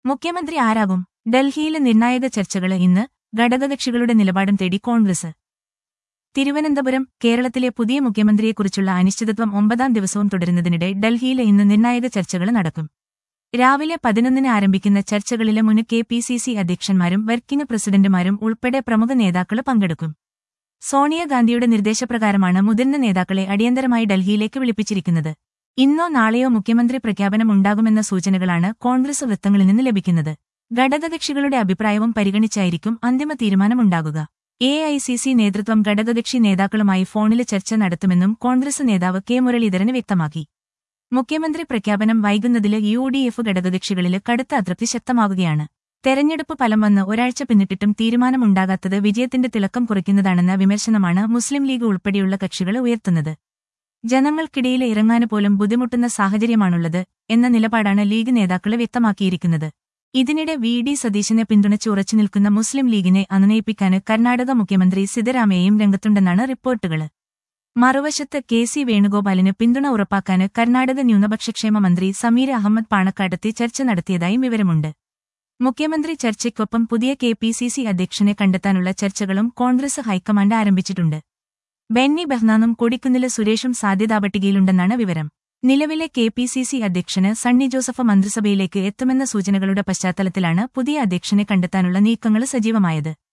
മുഖ്യമന്ത്രി ആരാകും ഡൽഹിയിലെ നിർണായക ചർച്ചകൾ ഇന്ന് ഘടകകക്ഷികളുടെ നിലപാടും തേടി കോൺഗ്രസ് തിരുവനന്തപുരം കേരളത്തിലെ പുതിയ മുഖ്യമന്ത്രിയെക്കുറിച്ചുള്ള അനിശ്ചിതത്വം ഒമ്പതാം ദിവസവും തുടരുന്നതിനിടെ ഡൽഹിയിലെ ഇന്ന് നിർണായക ചർച്ചകൾ നടക്കും രാവിലെ പതിനൊന്നിന് ആരംഭിക്കുന്ന ചർച്ചകളിലെ മുൻ കെ പി സി സി അധ്യക്ഷന്മാരും വർക്കിംഗ് പ്രസിഡന്റുമാരും ഉൾപ്പെടെ പ്രമുഖ നേതാക്കൾ പങ്കെടുക്കും സോണിയാഗാന്ധിയുടെ നിർദ്ദേശപ്രകാരമാണ് മുതിർന്ന നേതാക്കളെ അടിയന്തരമായി ഡൽഹിയിലേക്ക് വിളിപ്പിച്ചിരിക്കുന്നത് ഇന്നോ നാളെയോ മുഖ്യമന്ത്രി പ്രഖ്യാപനം ഉണ്ടാകുമെന്ന സൂചനകളാണ് കോൺഗ്രസ് വൃത്തങ്ങളിൽ നിന്ന് ലഭിക്കുന്നത് ഘടകകക്ഷികളുടെ അഭിപ്രായവും പരിഗണിച്ചായിരിക്കും അന്തിമ തീരുമാനമുണ്ടാകുക എ ഐ സി സി നേതൃത്വം ഘടകകക്ഷി നേതാക്കളുമായി ഫോണിൽ ചർച്ച നടത്തുമെന്നും കോൺഗ്രസ് നേതാവ് കെ മുരളീധരന് വ്യക്തമാക്കി മുഖ്യമന്ത്രി പ്രഖ്യാപനം വൈകുന്നതിൽ യു ഡി എഫ് ഘടകകക്ഷികളിൽ കടുത്ത അതൃപ്തി ശക്തമാകുകയാണ് തെരഞ്ഞെടുപ്പ് ഫലം വന്ന് ഒരാഴ്ച പിന്നിട്ടിട്ടും തീരുമാനമുണ്ടാകാത്തത് വിജയത്തിന്റെ തിളക്കം കുറയ്ക്കുന്നതാണെന്ന വിമർശനമാണ് മുസ്ലിം ലീഗ് ഉൾപ്പെടെയുള്ള കക്ഷികൾ ഉയർത്തുന്നത് ജനങ്ങൾക്കിടയിൽ ഇറങ്ങാന് പോലും ബുദ്ധിമുട്ടുന്ന സാഹചര്യമാണുള്ളത് എന്ന നിലപാടാണ് ലീഗ് നേതാക്കളെ വ്യക്തമാക്കിയിരിക്കുന്നത് ഇതിനിടെ വി ഡി സതീശനെ പിന്തുണച്ച് ഉറച്ചു നിൽക്കുന്ന മുസ്ലിം ലീഗിനെ അനുനയിപ്പിക്കാന് കർണാടക മുഖ്യമന്ത്രി സിദ്ധരാമയ്യയും രംഗത്തുണ്ടെന്നാണ് റിപ്പോർട്ടുകൾ മറുവശത്ത് കെ സി വേണുഗോപാലിന് പിന്തുണ ഉറപ്പാക്കാന് കർണാടക ന്യൂനപക്ഷക്ഷേമ മന്ത്രി സമീർ അഹമ്മദ് പാണക്കാടെത്തി ചർച്ച നടത്തിയതായും വിവരമുണ്ട് മുഖ്യമന്ത്രി ചർച്ചയ്ക്കൊപ്പം പുതിയ കെ പി സി സി അധ്യക്ഷനെ കണ്ടെത്താനുള്ള ചർച്ചകളും കോൺഗ്രസ് ഹൈക്കമാൻഡ് ആരംഭിച്ചിട്ടുണ്ട് ബെന്നി ബെഹ്നാനും കൊടിക്കുന്നില് സുരേഷും സാധ്യതാപട്ടികയിലുണ്ടെന്നാണ് വിവരം നിലവിലെ കെ പി സി സി അധ്യക്ഷന് സണ്ണി ജോസഫ് മന്ത്രിസഭയിലേക്ക് എത്തുമെന്ന സൂചനകളുടെ പശ്ചാത്തലത്തിലാണ് പുതിയ അധ്യക്ഷനെ കണ്ടെത്താനുള്ള നീക്കങ്ങൾ സജീവമായത്